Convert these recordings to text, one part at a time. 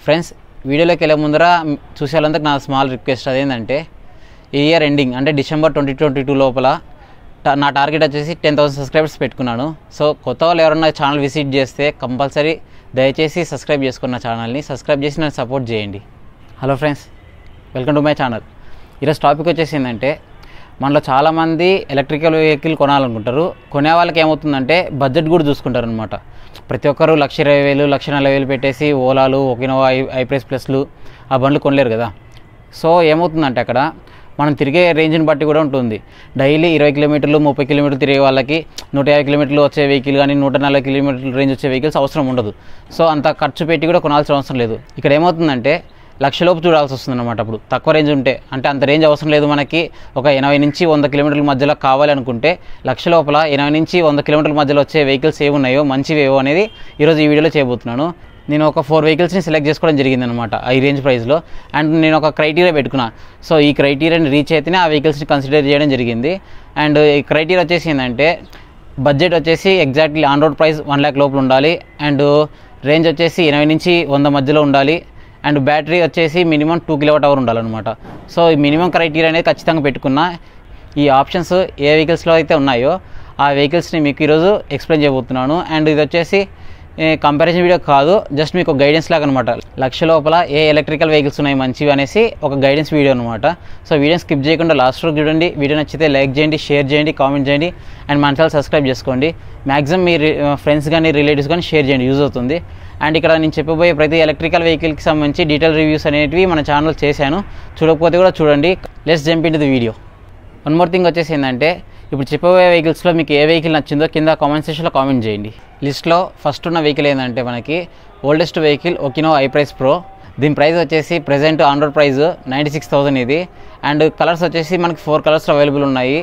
friends వీడియోలోకి వెళ్ళే ముందర మ్, చూసే వాళ్ళందరికీ నా స్మాల్ రిక్వెస్ట్ అదేంటంటే ఈ ఇయర్ ఎండింగ్ అంటే డిసెంబర్ ట్వంటీ ట్వంటీ టూ లోపల ట- నా టార్గెట్ వచ్చేసి టెన్ థౌసండ్ సబ్స్క్రైబర్స్ పెట్టుకున్నాను సో కొత్త వాళ్ళు ఎవరన్నా ఛానల్ విజిట్ చేస్తే కంపల్సరీ దయచేసి సబ్స్క్రైబ్ చేసుకున్న ఛానల్ని సబ్స్క్రైబ్ చేసి నన్ను సపోర్ట్ చేయండి hello friends welcome to my channel ఈరోజు టాపిక్ వచ్చేసి ఏంటంటే మనలో చాలామంది ఎలక్ట్రికల్ వెహికల్ కొనాలనుకుంటారు కొనే వాళ్ళకి ఏమవుతుందంటే బడ్జెట్ కూడా చూసుకుంటారు అనమాట ప్రతి ఒక్కరు లక్ష ఇరవై వేలు లక్ష నలభై వేలు పెట్టేసి ఓలాలు ఒకినోవా ఐ ఐప్రెస్ ప్లస్లు ఆ బండ్లు కొనలేరు కదా సో ఏమవుతుందంటే అక్కడ మనం తిరిగే రేంజ్ని బట్టి కూడా ఉంటుంది డైలీ ఇరవై కిలోమీటర్లు ముప్పై కిలోమీటర్లు తిరిగే వాళ్ళకి నూట యాభై కిలోమీటర్లు వచ్చే వెహికల్ కానీ నూట నలభై కిలోమీటర్ల రేంజ్ వచ్చే వెహికల్స్ అవసరం ఉండదు సో అంత ఖర్చు పెట్టి కూడా కొనాల్సిన అవసరం లేదు ఇక్కడ ఏమవుతుందంటే లక్షలోపు చూడాల్సి వస్తుంది అనమాట అప్పుడు తక్కువ రేంజ్ ఉంటే అంటే అంత రేంజ్ అవసరం లేదు మనకి ఒక ఎనభై నుంచి వంద కిలోమీటర్ల మధ్యలో కావాలి అనుకుంటే లక్ష లోపల ఎనభై నుంచి వంద కిలోమీటర్ల మధ్యలో వచ్చే వెహికల్స్ ఏవి ఉన్నాయో మంచివి ఏవో అనేది ఈరోజు ఈ వీడియోలో చేయబోతున్నాను నేను ఒక ఫోర్ వెహికల్స్ని సెలెక్ట్ చేసుకోవడం జరిగింది అనమాట ఈ రేంజ్ ప్రైస్లో అండ్ నేను ఒక క్రైటీరియా పెట్టుకున్నా సో ఈ క్రైటీరియాని రీచ్ అయితేనే ఆ వెహికల్స్ని కన్సిడర్ చేయడం జరిగింది అండ్ ఈ క్రైటీరియా వచ్చేసి ఏంటంటే బడ్జెట్ వచ్చేసి exactly on road price one lakh లోపల ఉండాలి అండ్ రేంజ్ వచ్చేసి ఎనభై నుంచి వంద మధ్యలో ఉండాలి అండ్ బ్యాటరీ వచ్చేసి మినిమం టూ కిలోవాట్ అవర్ ఉండాలన్నమాట సో ఈ మినిమం క్రైటీరియా అనేది ఖచ్చితంగా పెట్టుకున్నా ఈ ఆప్షన్స్ ఏ వెహికల్స్లో అయితే ఉన్నాయో ఆ వెహికల్స్ని మీకు ఈరోజు ఎక్స్ప్లెయిన్ చేయబోతున్నాను అండ్ ఇది వచ్చేసి కంపారిజన్ వీడియో కాదు జస్ట్ మీకు గైడెన్స్ లాగా అనమాట లక్ష లోపల ఏ ఎలక్ట్రికల్ వెహికల్స్ ఉన్నాయి మంచివి అనేసి ఒక గైడెన్స్ వీడియో అనమాట సో వీడియో స్కిప్ చేయకుండా లాస్ట్ వరకు చూడండి వీడియో నచ్చితే లైక్ చేయండి షేర్ చేయండి కామెంట్ చేయండి అండ్ మన ఛానల్ సబ్స్క్రైబ్ చేసుకోండి మ్యాక్సిమం మీ ఫ్రెండ్స్ కానీ రిలేటివ్స్ కానీ షేర్ చేయండి యూజ్ అవుతుంది అండ్ ఇక్కడ నేను చెప్పబోయే ప్రతి ఎలక్ట్రికల్ వెహికల్కి సంబంధించి డీటెయిల్ రివ్యూస్ అనేటివి మన ఛానల్ చేశాను చూడకపోతే కూడా చూడండి let's jump in the video one more thing వచ్చేసి ఏంటంటే ఇప్పుడు చెప్పబోయే వెహికల్స్లో మీకు ఏ వెహికల్ నచ్చిందో కింద కామెంట్ సెక్షన్లో కామెంట్ చేయండి లిస్ట్లో ఫస్ట్ ఉన్న వెహికల్ ఏంటంటే మనకి oldest vehicle Okinawa iPraise pro దీని ప్రైస్ వచ్చేసి present on road price ninety six thousand ఇది అండ్ కలర్స్ వచ్చేసి మనకి ఫోర్ కలర్స్ అవైలబుల్ ఉన్నాయి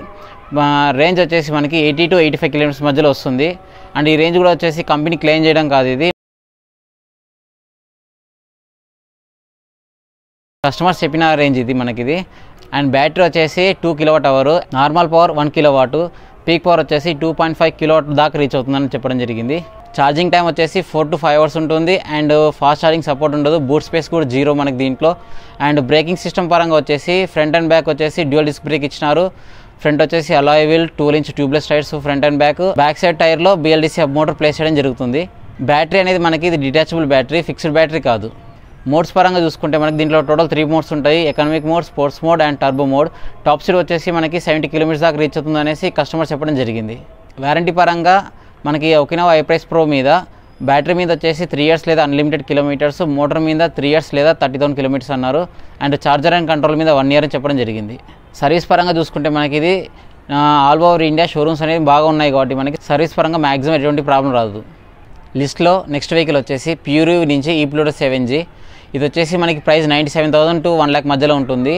రేంజ్ వచ్చేసి మనకి eighty to eighty five kilometres మధ్యలో వస్తుంది అండ్ ఈ రేంజ్ కూడా వచ్చేసి కంపెనీ క్లెయిమ్ చేయడం కాదు ఇది కస్టమర్స్ చెప్పిన రేంజ్ ఇది మనకి ఇది అండ్ బ్యాటరీ వచ్చేసి two kilowatt hour normal power one kilowatt peak power వచ్చేసి టూ పాయింట్ ఫైవ్ కిలోవాట్ దాకా రీచ్ అవుతుందని చెప్పడం జరిగింది ఛార్జింగ్ టైం వచ్చేసి ఫోర్ టు ఫైవ్ అవర్స్ ఉంటుంది అండ్ ఫాస్ట్ ఛార్జింగ్ సపోర్ట్ ఉండదు బూట్ స్పేస్ కూడా జీరో మనకి దీంట్లో అండ్ బ్రేకింగ్ సిస్టమ్ పరంగా వచ్చేసి ఫ్రంట్ అండ్ బ్యాక్ వచ్చేసి డ్యూయల్ డిస్క్ బ్రేక్ ఇచ్చినారు ఫ్రంట్ వచ్చేసి alloy wheel twelve inch tubeless tyres front and back back side టైర్లో బిఎల్డిసి హబ్ మోటార్ ప్లేస్ చేయడం జరుగుతుంది బ్యాటరీ అనేది మనకి ఇది డిటాచబుల్ బ్యాటరీ ఫిక్స్డ్ బ్యాటరీ కాదు మోడ్స్ పరంగా చూసుకుంటే మనకి దీంట్లో టోటల్ త్రీ మోడ్స్ ఉంటాయి economic mode sports mode and turbo mode top speed వచ్చేసి మనకి సెవెంటీ కిలోమీటర్స్ దాకా రీచ్ అవుతుంది అనేసి కస్టమర్ చెప్పడం జరిగింది వారంటీ పరంగా మనకి ఒకినోవా ఐప్రైస్ ప్రో మీద బ్యాటరీ మీద వచ్చేసి త్రీ ఇయర్స్ లేదా అన్లిమిటెడ్ కిలోమీటర్స్ మోటార్ మీద త్రీ ఇయర్స్ లేదా థర్టీ థౌసండ్ కిలోమీటర్స్ అన్నారు అండ్ చార్జర్ అండ్ కంట్రోల్ మీద వన్ ఇయర్ అని చెప్పడం జరిగింది సర్వీస్ పరంగా చూసుకుంటే మనకి ఇది ఆల్ ఓవర్ ఇండియా షోరూమ్స్ అనేవి బాగా ఉన్నాయి కాబట్టి మనకి సర్వీస్ పరంగా మ్యాక్సిమం ఎటువంటి ప్రాబ్లం రాదు లిస్ట్లో నెక్స్ట్ వెహికల్ వచ్చేసి ప్యూరీ నుంచి ఈ ప్లూటో సెవెన్ జీ ఇది వచ్చేసి మనకి price ninety seven thousand to one lakh మధ్యలో ఉంటుంది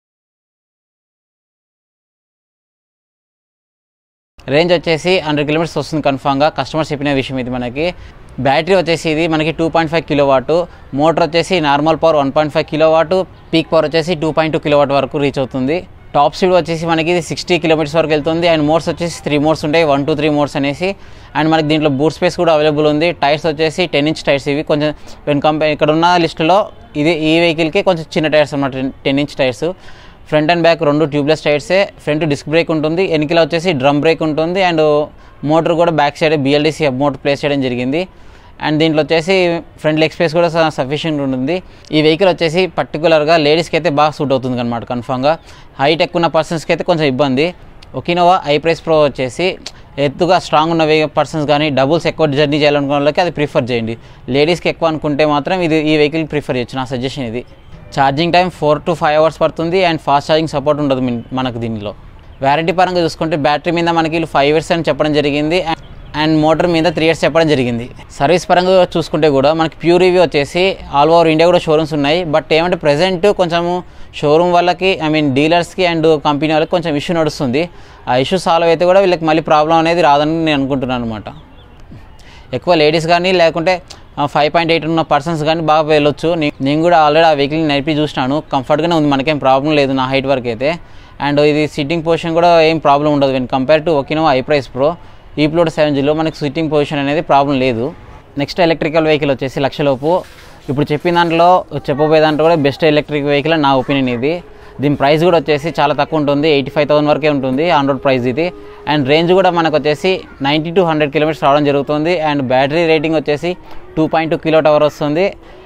రేంజ్ వచ్చేసి హండ్రెడ్ కిలోమీటర్స్ వస్తుంది కన్ఫామ్గా కస్టమర్స్ చెప్పిన విషయం ఇది మనకి బ్యాటరీ వచ్చేసి ఇది మనకి two point five kilo kilowatt motor వచ్చేసి normal power one point five kilo kilowatt peak power వచ్చేసి two point two kilo watt వరకు రీచ్ అవుతుంది టాప్ స్పీడ్ వచ్చేసి మనకి ఇది సిక్స్టీ కిలోమీటర్స్ వరకు వెళ్తుంది అండ్ మోడ్స్ వచ్చేసి త్రీ మోడ్స్ ఉంటాయి వన్ టూ త్రీ మోడ్స్ అనేసి అండ్ మనకి దీంట్లో బూట్ స్పేస్ కూడా అవైలబుల్ ఉంది టైర్స్ వచ్చేసి టెన్ ఇంచ్ టైర్స్ ఇవి కొంచెం వెన్ కంపేర్ ఇక్కడ ఉన్న లిస్టులో ఇది ఈ వెహికల్కి కొంచెం చిన్న టైర్స్ అనమాట ten inch tyres front and back రెండు ట్యూబ్లెస్ టైర్సే ఫ్రంట్ డిస్క్ బ్రేక్ ఉంటుంది వెనకల వచ్చేసి డ్రమ్ బ్రేక్ ఉంటుంది అండ్ మోటార్ కూడా back side BLDC hub motor place చేయడం జరిగింది అండ్ దీంట్లో వచ్చేసి ఫ్రంట్ లెగ్ స్పేస్ కూడా సఫిషియెంట్ ఉంటుంది ఈ వెహికల్ వచ్చేసి పర్టికులర్గా లేడీస్కి అయితే బాగా సూట్ అవుతుంది అనమాట కన్ఫామ్గా హైట్ ఎక్కువ ఉన్న పర్సన్స్కి అయితే కొంచెం ఇబ్బంది ఒకినోవా ఐ ప్రైస్ ప్రో వచ్చేసి ఎత్తుగా స్ట్రాంగ్ ఉన్న పర్సన్స్ కానీ డబుల్స్ ఎక్కువ జర్నీ చేయాలనుకున్న వాళ్ళకి అది ప్రిఫర్ చేయండి లేడీస్కి ఎక్కువ అనుకుంటే మాత్రం ఇది ఈ వెహికల్ ప్రిఫర్ చేయొచ్చు నా సజెషన్ ఇది charging time four to five hours పడుతుంది అండ్ ఫాస్ట్ ఛార్జింగ్ సపోర్ట్ ఉండదు మిన్- మనకు దీనిలో వారంటీ పరంగా చూసుకుంటే బ్యాటరీ మీద మనకి ఫైవ్ ఇయర్స్ అని చెప్పడం జరిగింది అండ్- అండ్ మోటార్ మీద త్రీ ఇయర్స్ చెప్పడం జరిగింది సర్వీస్ పరంగా చూసుకుంటే కూడా మనకి ప్యూర్ రివ్యూ వచ్చేసి ఆల్ ఓవర్ ఇండియా కూడా షోరూమ్స్ ఉన్నాయి బట్ ఏమంటే ప్రజెంట్ కొంచెము షోరూమ్ వాళ్ళకి ఐ మీన్ డీలర్స్కి అండ్ కంపెనీ వాళ్ళకి కొంచెం ఇష్యూ నడుస్తుంది ఆ ఇష్యూ సాల్వ్ అయితే కూడా వీళ్ళకి మళ్ళీ ప్రాబ్లం అనేది రాదని నేను అనుకుంటున్నాను అనమాట ఎక్కువ లేడీస్ కానీ లేకుంటే ఫైవ్ పాయింట్ ఎయిట్ ఉన్న పర్సన్స్ కానీ బాగా వెళ్ళొచ్చు నే- నేను కూడా ఆల్రెడీ ఆ వెహికల్ నడిపి చూసినాను కంఫర్ట్గానే ఉంది మనకేం ప్రాబ్లం లేదు నా హైట్ వరకు అయితే అండ్ ఇది సిట్టింగ్ పొజిషన్ కూడా ఏం ప్రాబ్లం ఉండదు when compare to Okinawa iPraise Pro ఈ ప్లోట్ సెవెన్ జీలో మనకి సిట్టింగ్ పొజిషన్ అనేది ప్రాబ్లం లేదు నెక్స్ట్ ఎలక్ట్రికల్ వెహికల్ వచ్చేసి లక్షలోపు ఇప్పుడు చెప్పిన దాంట్లో చెప్పబోయే దాంట్లో కూడా బెస్ట్ ఎలక్ట్రిక్ వెహికల్ నా ఒపీనియన్ ఇది దీని ప్రైస్ కూడా వచ్చేసి చాలా తక్కువ ఉంటుంది ఎయిటీ ఫైవ్ థౌసండ్ వరకే ఉంటుంది ఆన్ రోడ్ ప్రైస్ ఇది అండ్ రేంజ్ కూడా మనకు వచ్చేసి నైంటీ టు హండ్రెడ్ కిలోమీటర్స్ రావడం జరుగుతుంది అండ్ బ్యాటరీ రేటింగ్ వచ్చేసి two point two kilo watt hour వస్తుంది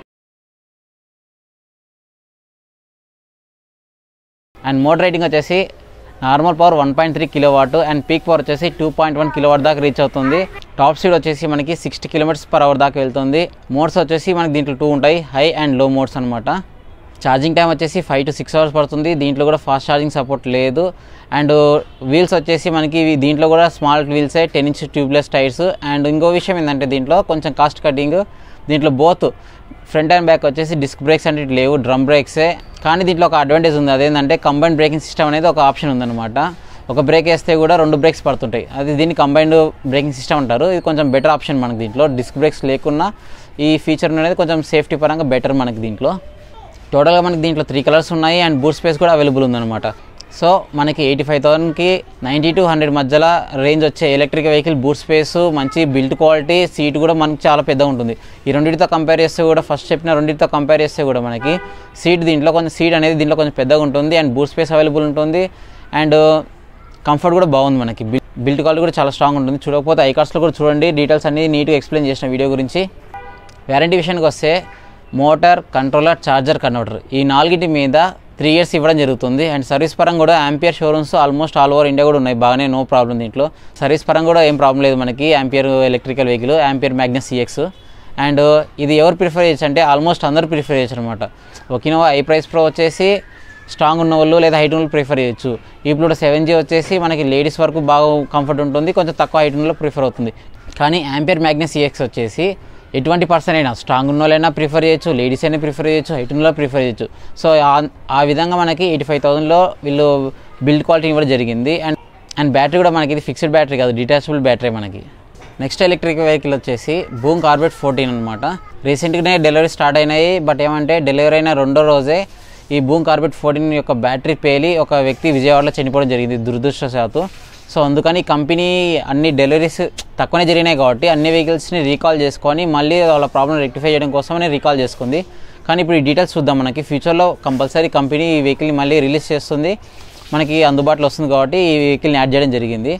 అండ్ మోటర్ రేటింగ్ వచ్చేసి normal power one point three kilo watt and peak power వచ్చేసి two point one kilo watt దాకా రీచ్ అవుతుంది top speed వచ్చేసి మనకి సిక్స్టీ కిలోమీటర్స్ పర్ అవర్ దాకా వెళ్తుంది మోడ్స్ వచ్చేసి మనకి దీంట్లో టూ ఉంటాయి హై అండ్ లో మోడ్స్ అనమాట ఛార్జింగ్ టైం వచ్చేసి ఫైవ్ టు సిక్స్ అవర్స్ పడుతుంది దీంట్లో కూడా ఫాస్ట్ ఛార్జింగ్ సపోర్ట్ లేదు అండ్ వీల్స్ వచ్చేసి మనకి ఇవి దీంట్లో కూడా స్మాల్ వీల్సే ten inch tubeless tyres and ఇంకో విషయం ఏంటంటే దీంట్లో కొంచెం కాస్ట్ కటింగ్ దీంట్లో బోత్ ఫ్రంట్ అండ్ బ్యాక్ వచ్చేసి డిస్క్ బ్రేక్స్ అంటే లేవు డ్రమ్ బ్రేక్సే కానీ దీంట్లో ఒక అడ్వాంటేజ్ ఉంది అదేంటంటే కంబైన్డ్ బ్రేకింగ్ సిస్టమ్ అనేది ఒక ఆప్షన్ ఉందన్నమాట ఒక బ్రేక్ వేస్తే కూడా రెండు బ్రేక్స్ పడుతుంటాయి అది దీన్ని కంబైన్డ్ బ్రేకింగ్ సిస్టమ్ అంటారు ఇది కొంచెం బెటర్ ఆప్షన్ మనకి దీంట్లో డిస్క్ బ్రేక్స్ లేకున్నా ఈ ఫీచర్ అనేది కొంచెం సేఫ్టీ పరంగా బెటర్ మనకి దీంట్లో టోటల్గా మనకి దీంట్లో త్రీ కలర్స్ ఉన్నాయి అండ్ బూట్ స్పేస్ కూడా అవైలబుల్ ఉందన్నమాట సో మనకి ఎయిటీ ఫైవ్ థౌసండ్కి నైంటీ టు హండ్రెడ్ మధ్యలో రేంజ్ వచ్చే ఎలక్ట్రిక్ వెహికల్ బూట్ స్పేస్ మంచి బిల్డ్ క్వాలిటీ సీట్ కూడా మనకి చాలా పెద్దగా ఉంటుంది ఈ రెండింటితో కంపేర్ చేస్తే కూడా ఫస్ట్ చెప్పిన రెండింటితో కంపేర్ చేస్తే కూడా మనకి సీట్ దీంట్లో కొంచెం సీట్ అనేది దీంట్లో కొంచెం పెద్దగా ఉంటుంది అండ్ బూట్ స్పేస్ అవైలబుల్ ఉంటుంది అండ్ కంఫర్ట్ కూడా బాగుంది మనకి బిల్డ్ క్వాలిటీ కూడా చాలా స్ట్రాంగ్ ఉంటుంది చూడకపోతే ఐకార్స్లో కూడా చూడండి డీటెయిల్స్ అన్ని నీట్గా ఎక్స్ప్లెయిన్ చేసిన వీడియో గురించి వ్యారంటీ విషయానికి వస్తే మోటార్ కంట్రోలర్ ఛార్జర్ కన్వర్టర్ ఈ నాలుగింటి మీద త్రీ ఇయర్స్ ఇవ్వడం జరుగుతుంది అండ్ సర్వీస్ పరంగా కూడా Ampere showrooms almost all over India కూడా ఉన్నాయి బాగానే నో ప్రాబ్లం దీంట్లో సర్వీస్ పరంగా కూడా ఏం ప్రాబ్లం లేదు మనకి Ampere electrical vehicle Ampere Magnus CX and ఇది ఎవరు ప్రిఫర్ చేయొచ్చు అంటే ఆల్మోస్ట్ అందరూ ప్రిఫర్ చేయొచ్చు అనమాట ఒకినోవా ఐ ప్రైస్ ప్రో వచ్చేసి స్ట్రాంగ్ ఉన్న వాళ్ళు లేదా హైట్ ఉన్న వాళ్ళు ప్రిఫర్ చేయొచ్చు ఇప్పుడు సెవెన్ జీ వచ్చేసి మనకి లేడీస్ వరకు బాగా కంఫర్ట్ ఉంటుంది కొంచెం తక్కువ హైట్ ఉన్న ప్రిఫర్ అవుతుంది కానీ యాంపియర్ మ్యాగ్నస్ సిఎక్స్ వచ్చేసి ఎటువంటి పర్సన్ అయినా స్ట్రాంగ్ ఉన్న వాళ్ళైనా ప్రిఫర్ చేయొచ్చు లేడీస్ అయినా ప్రిఫర్ చేయొచ్చు హైట్ ఉన్న వాళ్ళు ప్రిఫర్ చేయొచ్చు సో ఆ- ఆ విధంగా మనకి ఎయిటీ ఫైవ్ థౌసండ్లో వీళ్ళు బిల్డ్ క్వాలిటీ ఇవ్వడం జరిగింది అండ్ అండ్ బ్యాటరీ కూడా మనకి ఇది ఫిక్స్డ్ బ్యాటరీ కాదు డిటాచబుల్ బ్యాటరీ మనకి నెక్స్ట్ ఎలక్ట్రిక్ వెహికల్ వచ్చేసి బూమ్ కార్బెట్ ఫోర్టీన్ అనమాట రీసెంట్గానే డెలివరీ స్టార్ట్ అయినాయి బట్ ఏమంటే డెలివరీ అయిన రెండో రోజే ఈ బూమ్ కార్బెట్ ఫోర్టీన్ యొక్క బ్యాటరీ పేలి ఒక వ్యక్తి విజయవాడలో చనిపోవడం జరిగింది దురదృష్టవశాత్తు సో అందుకని కంపెనీ అన్ని డెలివరీస్ తక్కువనే జరిగినాయి కాబట్టి అన్ని వెహికల్స్ని రీకాల్ చేసుకొని మళ్ళీ వాళ్ళ ప్రాబ్లం రెక్టిఫై చేయడం కోసమనే రీకాల్ చేసుకుంది కానీ ఇప్పుడు ఈ డీటెయిల్స్ చూద్దాం మనకి ఫ్యూచర్లో కంపల్సరీ కంపెనీ ఈ వెహికల్ని మళ్ళీ రిలీజ్ చేస్తుంది మనకి అందుబాటులో వస్తుంది కాబట్టి ఈ వెహికల్ని యాడ్ చేయడం జరిగింది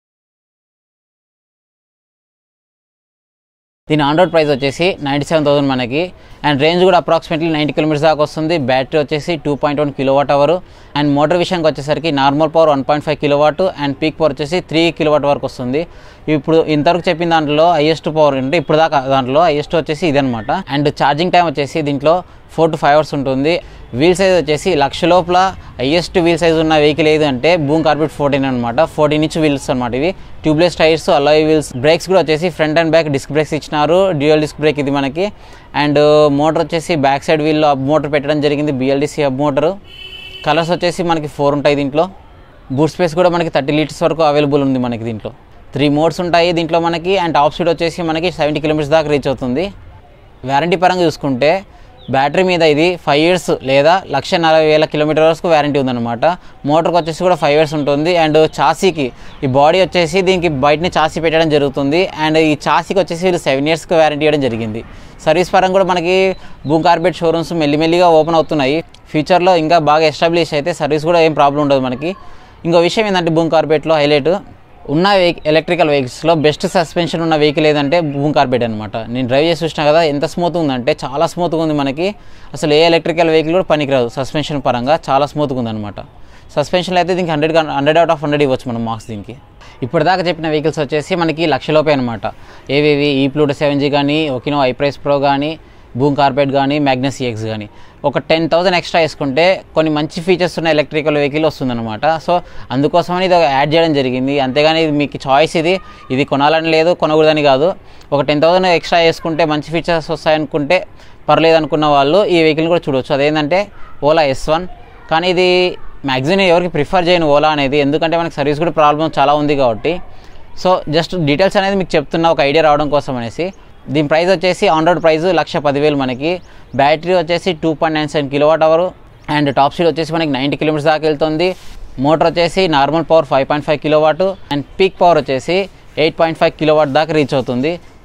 దీని ఆన్ రోడ్ ప్రైస్ వచ్చేసి నైంటీ సెవెన్ థౌసండ్ మనకి అండ్ రేంజ్ కూడా అప్రాక్సిమేట్లీ నైంటీ కిలోమీటర్స్ దాకా వస్తుంది బ్యాటరీ వచ్చేసి two point one kilo watt hour and motor విషయానికి వచ్చేసరికి normal power one point five kilo watt and peak power వచ్చేసి త్రీ కిలో వాట్ వరకు వస్తుంది ఇప్పుడు ఇంతవరకు చెప్పిన దాంట్లో హైయెస్ట్ పవర్ అంటే ఇప్పుడు దాకా దాంట్లో హైయెస్ట్ వచ్చేసి ఇదనమాట అండ్ ఛార్జింగ్ టైం వచ్చేసి దీంట్లో ఫోర్ టు ఫైవ్ అవర్స్ ఉంటుంది వీల్ సైజ్ వచ్చేసి లక్ష లోపల హైయెస్ట్ వీల్ సైజ్ ఉన్న వెహికల్ ఏది అంటే బూమ్ కార్బెట్ ఫోర్టీన్ అనమాట ఫోర్టీన్ ఇంచ్ వీల్స్ అనమాట ఇవి tubeless tyres alloy wheels brakes కూడా వచ్చేసి front and back disc brakes ఇచ్చినారు డ్యూయల్ డిస్క్ బ్రేక్ ఇది మనకి అండ్ మోటార్ వచ్చేసి బ్యాక్ సైడ్ వీల్లో హబ్ మోటార్ పెట్టడం జరిగింది బిఎల్డిసి హబ్ మోటార్ కలర్స్ వచ్చేసి మనకి ఫోర్ ఉంటాయి దీంట్లో బూట్ స్పేస్ కూడా మనకి థర్టీ లీటర్స్ వరకు అవైలబుల్ ఉంది మనకి దీంట్లో త్రీ మోడ్స్ ఉంటాయి దీంట్లో మనకి అండ్ టాప్ స్పీడ్ వచ్చేసి మనకి సెవెంటీ కిలోమీటర్స్ దాకా రీచ్ అవుతుంది వారంటీ పరంగా చూసుకుంటే బ్యాటరీ మీద ఇది ఫైవ్ ఇయర్స్ లేదా లక్ష నలభై వేల కిలోమీటర్ వరకు వారంటీ ఉందన్నమాట మోటార్కి వచ్చేసి కూడా ఫైవ్ ఇయర్స్ ఉంటుంది అండ్ చాసీకి ఈ బాడీ వచ్చేసి దీనికి బయటని చాసీ పెట్టడం జరుగుతుంది అండ్ ఈ చాసీకి వచ్చేసి వీళ్ళు సెవెన్ ఇయర్స్కి వారంటీ ఇవ్వడం జరిగింది సర్వీస్ పరంగా కూడా మనకి బూమ్ కార్బెట్ షోరూమ్స్ మెల్లిమెల్లిగా ఓపెన్ అవుతున్నాయి ఫ్యూచర్లో ఇంకా బాగా ఎస్టాబ్లిష్ అయితే సర్వీస్ కూడా ఏం ప్రాబ్లం ఉండదు మనకి ఇంకో విషయం ఏంటంటే బూమ్ కార్బెట్లో హైలైట్ ఉన్న వెహికల్ ఎలక్ట్రికల్ వెహికల్స్లో బెస్ట్ సస్పెన్షన్ ఉన్న వెహికల్ ఏదంటే బూమ్ కార్బెట్ అనమాట నేను డ్రైవ్ చేసి చూసినా కదా ఎంత స్మూత్గా ఉందంటే చాలా స్మూత్గా ఉంది మనకి అసలు ఏ ఎలక్ట్రికల్ వెహికల్ కూడా పనికిరాదు సస్పెన్షన్ పరంగా చాలా స్మూత్గా ఉందన్నమాట సస్పెన్షన్లో అయితే దీనికి hundred hundred out of hundred ఇవ్వచ్చు మనం మార్క్స్ దీనికి ఇప్పటిదాకా చెప్పిన వెహికల్స్ వచ్చేసి మనకి లక్షలోపే అనమాట ఏవేవి ఈ ప్లూటో సెవెన్ జీ కానీ ఒకినో ఐ ప్రైస్ ప్రో కానీ బూమ్ కార్పెట్ కానీ మ్యాగ్నస్ ఎక్స్ కానీ ఒక టెన్ థౌసండ్ ఎక్స్ట్రా వేసుకుంటే కొన్ని మంచి ఫీచర్స్ ఉన్న ఎలక్ట్రికల్ వెహికల్ వస్తుందన్నమాట సో అందుకోసమని ఇది యాడ్ చేయడం జరిగింది అంతేగాని ఇది మీకు చాయిస్ ఇది ఇది కొనాలని లేదు కొనకూడదని కాదు ఒక టెన్ థౌసండ్ ఎక్స్ట్రా వేసుకుంటే మంచి ఫీచర్స్ వస్తాయనుకుంటే పర్లేదు అనుకున్న వాళ్ళు ఈ వెహికల్ కూడా చూడవచ్చు అదేంటంటే ఓలా ఎస్ వన్ కానీ ఇది మ్యాక్సిమం ఎవరికి ప్రిఫర్ చేయను ఓలా అనేది ఎందుకంటే మనకి సర్వీస్ కూడా ప్రాబ్లం చాలా ఉంది కాబట్టి సో జస్ట్ డీటెయిల్స్ అనేది మీకు చెప్తున్నా ఒక ఐడియా రావడం కోసం అనేసి దీని ప్రైస్ వచ్చేసి ఆన్ రోడ్ ప్రైస్ లక్ష పదివేలు మనకి బ్యాటరీ వచ్చేసి two point nine seven kilo watt hour and top speed వచ్చేసి మనకి నైంటీ కిలోమీటర్స్ దాకా వెళ్తుంది మోటార్ వచ్చేసి normal power five point five kilo watt and peak power వచ్చేసి eight point five kilo watt దాకా రీచ్ అవుతుంది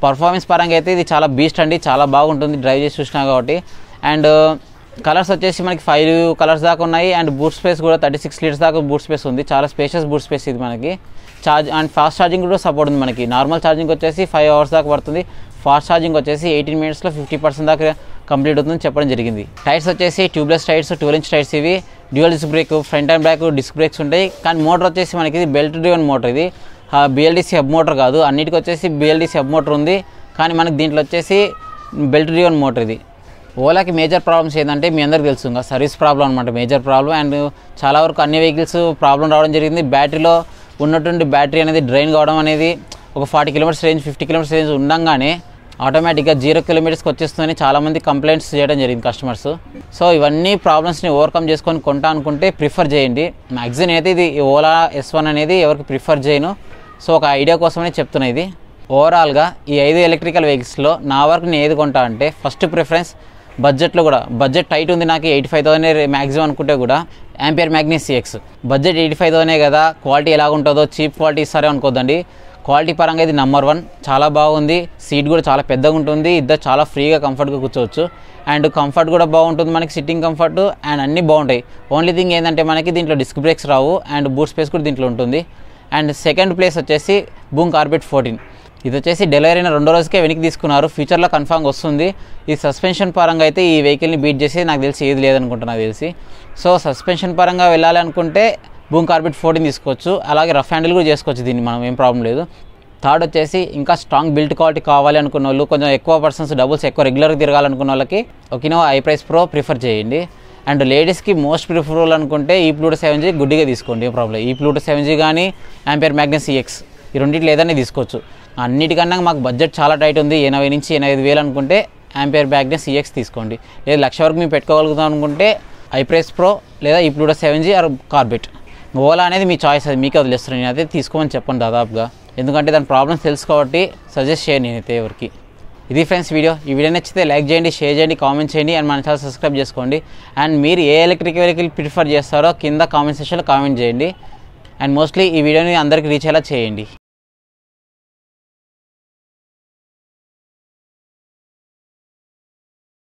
పర్ఫార్మెన్స్ పరంగా అయితే ఇది చాలా బీస్ట్ అండి చాలా బాగుంటుంది డ్రైవ్ చేసి చూసినా కాబట్టి అండ్ కలర్స్ వచ్చేసి మనకి ఫైవ్ కలర్స్ దాకా ఉన్నాయి అండ్ బూట్ స్పేస్ కూడా థర్టీ సిక్స్ లీటర్స్ దాకా బూట్ స్పేస్ ఉంది చాలా స్పేషియస్ బూట్ స్పేస్ ఇది మనకి ఛార్జ్ అండ్ ఫాస్ట్ ఛార్జింగ్ కూడా సపోర్ట్ ఉంది మనకి నార్మల్ ఛార్జింగ్ వచ్చేసి ఫైవ్ అవర్స్ దాకా పడుతుంది ఫాస్ట్ ఛార్జింగ్ వచ్చేసి ఎయిటీన్ మినిట్స్లో ఫిఫ్టీ పర్సెంట్ దాకా కంప్లీట్ అవుతుందని చెప్పడం జరిగింది టైర్స్ వచ్చేసి tubeless tyres twelve inch tyres ఇవి dual disc brake front and back disc brakes ఉంటాయి కానీ మోటార్ వచ్చేసి మనకి ఇది బెల్ట్ డ్రివెన్ మోటార్ ఇది బిఎల్డిసి హబ్ మోటార్ కాదు అన్నిటికీ వచ్చేసి బిఎల్డిసి హబ్ మోటార్ ఉంది కానీ మనకి దీంట్లో వచ్చేసి బెల్ట్ డ్రివెన్ మోటార్ ఇది ఓలాకి మేజర్ ప్రాబ్లమ్స్ ఏంటంటే మీ అందరికి తెలుసు ఇంకా సర్వీస్ ప్రాబ్లం అనమాట మేజర్ ప్రాబ్లం అండ్ చాలా వరకు అన్ని వెహికల్స్ ప్రాబ్లం రావడం జరిగింది బ్యాటరీలో ఉన్నటువంటి బ్యాటరీ అనేది డ్రైన్ కావడం అనేది ఒక forty kilometres range fifty kilometres range ఉండగానే ఆటోమేటిక్గా జీరో కిలోమీటర్స్కి వచ్చేస్తుందని చాలామంది కంప్లైంట్స్ చేయడం జరిగింది కస్టమర్స్ సో ఇవన్నీ ప్రాబ్లమ్స్ని ఓవర్కమ్ చేసుకొని కొంటా అనుకుంటే ప్రిఫర్ చేయండి మ్యాక్సిమం అయితే ఇది ఓలా ఎస్ వన్ అనేది ఎవరికి ప్రిఫర్ చేయను సో ఒక ఐడియా కోసమనే చెప్తున్నా ఇది ఓవరాల్గా ఈ ఐదు ఎలక్ట్రికల్ వెహికల్స్లో నా వరకు నేను ఏది కొంటా అంటే ఫస్ట్ ప్రిఫరెన్స్ బడ్జెట్లో కూడా బడ్జెట్ టైట్ ఉంది నాకు ఎయిటీ ఫైవ్ థౌసండ్ మ్యాక్సిమం అనుకుంటే కూడా Ampere Magnus CX budget eighty five థౌసండే కదా క్వాలిటీ ఎలా ఉంటుందో చీప్ క్వాలిటీ ఇస్తారే అనుకోద్దండి క్వాలిటీ పరంగా ఇది నెంబర్ వన్ చాలా బాగుంది సీట్ కూడా చాలా పెద్దగా ఉంటుంది ఇద్దరు చాలా ఫ్రీగా కంఫర్ట్గా కూర్చోవచ్చు అండ్ కంఫర్ట్ కూడా బాగుంటుంది మనకి సిట్టింగ్ కంఫర్ట్ అండ్ అన్నీ బాగుంటాయి ఓన్లీ థింగ్ ఏంటంటే మనకి దీంట్లో డిస్క్ బ్రేక్స్ రావు అండ్ బూట్ స్పేస్ కూడా దీంట్లో ఉంటుంది అండ్ సెకండ్ ప్లేస్ వచ్చేసి బూమ్ కార్బెట్ ఫోర్టీన్ ఇది వచ్చేసి డెలివరీ అయిన రెండో రోజుకే వెనక్కి తీసుకున్నారు ఫ్యూచర్లో కన్ఫామ్గా వస్తుంది ఈ సస్పెన్షన్ పరంగా అయితే ఈ వెహికల్ని బీట్ చేసి నాకు తెలిసి ఏది లేదనుకుంటున్నా నాకు తెలిసి సో సస్పెన్షన్ పరంగా వెళ్ళాలి అనుకుంటే బూమ్ కార్బెట్ ఫోర్టీన్ తీసుకోవచ్చు అలాగే రఫ్ హ్యాండిల్ కూడా చేసుకోవచ్చు దీన్ని మనం ఏం ప్రాబ్లం లేదు థర్డ్ వచ్చేసి ఇంకా స్ట్రాంగ్ బిల్డ్ క్వాలిటీ కావాలి అనుకున్న వాళ్ళు కొంచెం ఎక్కువ పర్సన్స్ డబుల్స్ ఎక్కువ రెగ్యులర్గా తిరగాలనుకున్న వాళ్ళకి Okinawa iPraise Pro prefer చేయండి అండ్ లేడీస్కి మోస్ట్ ప్రిఫరబుల్ అనుకుంటే ఈ ప్లూటో సెవెన్ జీ గుడ్డిగా తీసుకోండి ఏం ప్రాబ్లం ఈ ప్లూటో సెవెన్ జీ కానీ యాంపియర్ మ్యాగ్నెస్ సిఎక్స్ ఈ రెండింటిలో ఏదైనా తీసుకోవచ్చు అన్నిటికన్నా మాకు బడ్జెట్ చాలా టైట్ ఉంది ఎనభై నుంచి ఎనభై ఐదు వేలు అనుకుంటే యాంపియర్ మ్యాగ్నెస్ సిఎక్స్ తీసుకోండి లేదా లక్ష వరకు మేము పెట్టుకోగలుగుతాం అనుకుంటే ఐప్రెస్ ప్రో లేదా ఈ Pluto seven G or Corbett Ola అనేది మీ చాయిస్ అది మీకే వదిలేస్తాను నేను అయితే తీసుకోమని చెప్పండి దాదాపుగా ఎందుకంటే దాని ప్రాబ్లమ్స్ తెలుసు కాబట్టి సజెస్ట్ చేయను నేనైతే ఎవరికి ఇది ఫ్రెండ్స్ వీడియో ఈ వీడియో నచ్చితే లైక్ చేయండి షేర్ చేయండి కామెంట్ చేయండి అండ్ మన ఛానల్ సబ్స్క్రైబ్ చేసుకోండి అండ్ మీరు ఏ ఎలక్ట్రిక్ వెహికల్ ప్రిఫర్ చేస్తారో కింద కామెంట్ సెక్షన్లో కామెంట్ చేయండి అండ్ మోస్ట్లీ ఈ వీడియోని అందరికి రీచ్ అయ్యేలా చేయండి